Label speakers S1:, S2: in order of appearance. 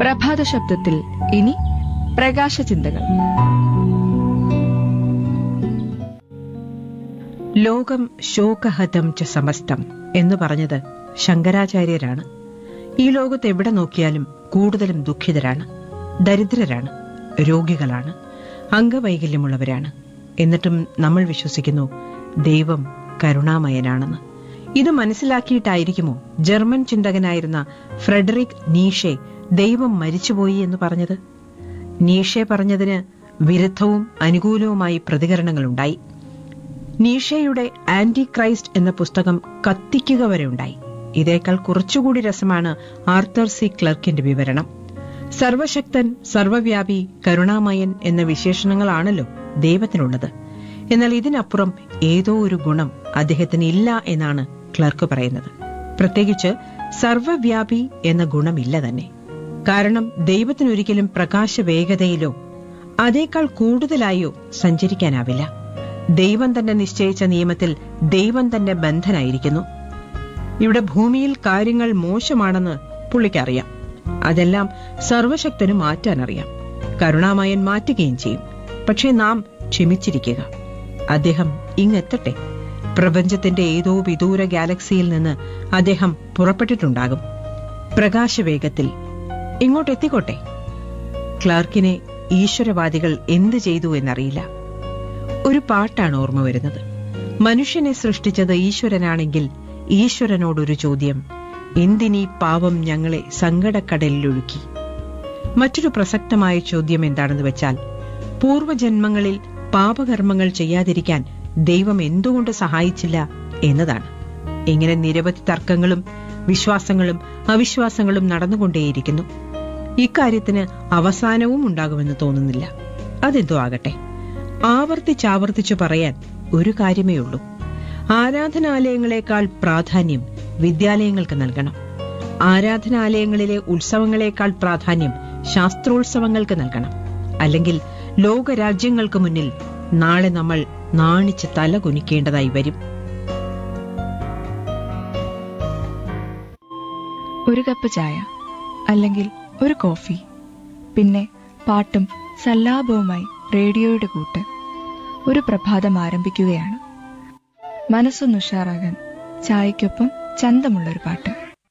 S1: പ്രഭാത ശബ്ദത്തിൽ ഇനി പ്രകാശ ചിന്തകൾ
S2: ലോകം ശോകഹതം ച സമസ്തം എന്ന് പറഞ്ഞത് ശങ്കരാചാര്യരാണ് ഈ ലോകത്ത് എവിടെ നോക്കിയാലും കൂടുതലും ദുഃഖിതരാണ് ദരിദ്രരാണ് രോഗികളാണ് അംഗവൈകല്യമുള്ളവരാണ് എന്നിട്ടും നമ്മൾ വിശ്വസിക്കുന്നു ദൈവം കരുണാമയനാണെന്ന് ഇത് മനസ്സിലാക്കിയിട്ടായിരിക്കുമോ ജർമ്മൻ ചിന്തകനായിരുന്ന ഫ്രെഡറിക് നീഷെ ദൈവം മരിച്ചുപോയി എന്ന് പറഞ്ഞത് നീഷെ പറഞ്ഞതിന് വിരുദ്ധവും അനുകൂലവുമായി പ്രതികരണങ്ങളുണ്ടായി നീഷയുടെ ആന്റി ക്രൈസ്റ്റ് എന്ന പുസ്തകം കത്തിക്കുക വരെ ഉണ്ടായി ഇതേക്കാൾ കുറച്ചുകൂടി രസമാണ് ആർത്തർ സി ക്ലർക്കിന്റെ വിവരണം സർവശക്തൻ സർവവ്യാപി കരുണാമയൻ എന്ന വിശേഷണങ്ങളാണല്ലോ ദൈവത്തിനുള്ളത് എന്നാൽ ഇതിനപ്പുറം ഏതോ ഒരു ഗുണം അദ്ദേഹത്തിന് ഇല്ല എന്നാണ് ക്ലർക്ക് പറയുന്നത് പ്രത്യേകിച്ച് സർവവ്യാപി എന്ന ഗുണമില്ല തന്നെ കാരണം ദൈവത്തിനൊരിക്കലും പ്രകാശ വേഗതയിലോ അതേക്കാൾ കൂടുതലായോ സഞ്ചരിക്കാനാവില്ല ദൈവം തന്നെ നിശ്ചയിച്ച നിയമത്തിൽ ദൈവം തന്നെ ബന്ധനായിരിക്കുന്നു ഇവിടെ ഭൂമിയിൽ കാര്യങ്ങൾ മോശമാണെന്ന് പുള്ളിക്കറിയാം അതെല്ലാം സർവശക്തന് മാറ്റാനറിയാം കരുണാമയൻ മാറ്റുകയും ചെയ്യും പക്ഷേ നാം ക്ഷമിച്ചിരിക്കുക അദ്ദേഹം ഇങ്ങെത്തട്ടെ പ്രപഞ്ചത്തിന്റെ ഏതോ വിദൂര ഗാലക്സിയിൽ നിന്ന് അദ്ദേഹം പുറപ്പെട്ടിട്ടുണ്ടാകും പ്രകാശവേഗത്തിൽ ഇങ്ങോട്ടെത്തിക്കോട്ടെ ക്ലാർക്കിനെ ഈശ്വരവാദികൾ എന്ത് ചെയ്തു എന്നറിയില്ല ഒരു പാട്ടാണ് ഓർമ്മ വരുന്നത് മനുഷ്യനെ സൃഷ്ടിച്ചത് ഈശ്വരനാണെങ്കിൽ ഈശ്വരനോടൊരു ചോദ്യം എന്തിനീ പാവം ഞങ്ങളെ സങ്കടക്കടലിലൊഴുക്കി മറ്റൊരു പ്രസക്തമായ ചോദ്യം എന്താണെന്ന് വെച്ചാൽ പൂർവജന്മങ്ങളിൽ പാപകർമ്മങ്ങൾ ചെയ്യാതിരിക്കാൻ ദൈവം എന്തുകൊണ്ട് സഹായിച്ചില്ല എന്നതാണ് ഇങ്ങനെ നിരവധി തർക്കങ്ങളും വിശ്വാസങ്ങളും അവിശ്വാസങ്ങളും നടന്നുകൊണ്ടേയിരിക്കുന്നു ഇക്കാര്യത്തിന് അവസാനവും ഉണ്ടാകുമെന്ന് തോന്നുന്നില്ല അതെന്തോ ആകട്ടെ ആവർത്തിച്ചാവർത്തിച്ചു പറയാൻ ഒരു കാര്യമേ ഉള്ളൂ ആരാധനാലയങ്ങളെക്കാൾ പ്രാധാന്യം വിദ്യാലയങ്ങൾക്ക് നൽകണം ആരാധനാലയങ്ങളിലെ ഉത്സവങ്ങളെക്കാൾ പ്രാധാന്യം ശാസ്ത്രോത്സവങ്ങൾക്ക് നൽകണം അല്ലെങ്കിൽ ലോകരാജ്യങ്ങൾക്ക് മുന്നിൽ നാളെ നമ്മൾ നാണിച്ച് തല കുനിക്കേണ്ടതായി വരും
S1: ഒരു കപ്പ് ചായ അല്ലെങ്കിൽ ഒരു കോഫി പിന്നെ പാട്ടും സല്ലാപവുമായി റേഡിയോയുടെ കൂട്ട് ഒരു പ്രഭാതം ആരംഭിക്കുകയാണ് മനസ്സൊന്ന് ഉഷാറാകാൻ ചായയ്ക്കൊപ്പം ചന്തമുള്ളൊരു പാട്ട്